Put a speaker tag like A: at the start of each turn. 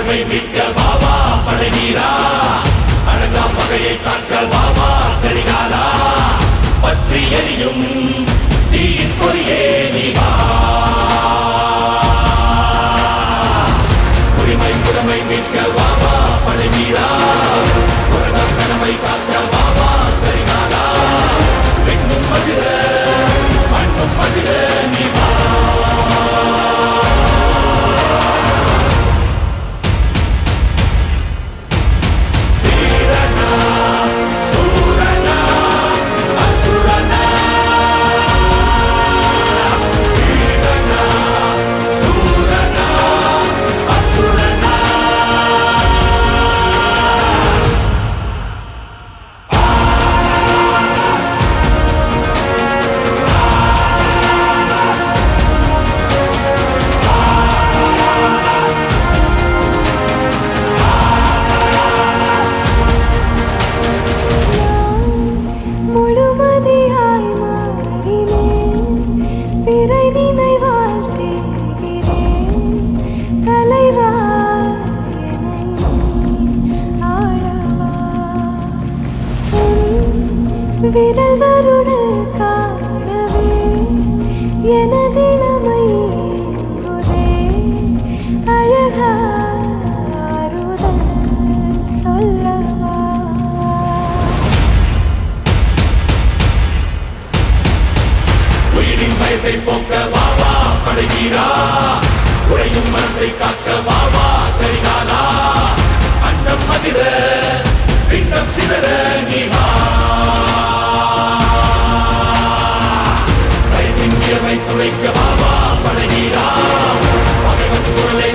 A: உரிமை மீட்க வாவா பழகீரா அழகா பகையை தாக்க வாவா கரிகாலா பற்றி எரியும் தீயின் பொறியே நீ வா உரிமை புறமை மீட்க வாவா பழகீரா உலக கனவை காக்க வாவா கரிகாலா பெண்ணும் மதிர மண்ணும் மதிர நீ வா வீரனா சூரனா அசுரனா வீரனா சூரனா அசுரனா
B: முழுமதியாய் மாறினேன் பிறை நினைவால் தேகிறேன் தலைவா என்னை நீ ஆளவா உன் விரல் வருடல் காணவே எனதிளமை ஏங்குதே அழகா ஆறுதல் சொல்லவா
A: உயிரின் பயத்தை போக்க வாவா பழகீரா உறையும் மனத்தை காக்க வாவா கரிகாலா அண்டம் மதிர பிண்டம் சிதற நீ வா கைவின் வியர்வை துளைக்க வாவா பழகீரா பகைவன் குரலை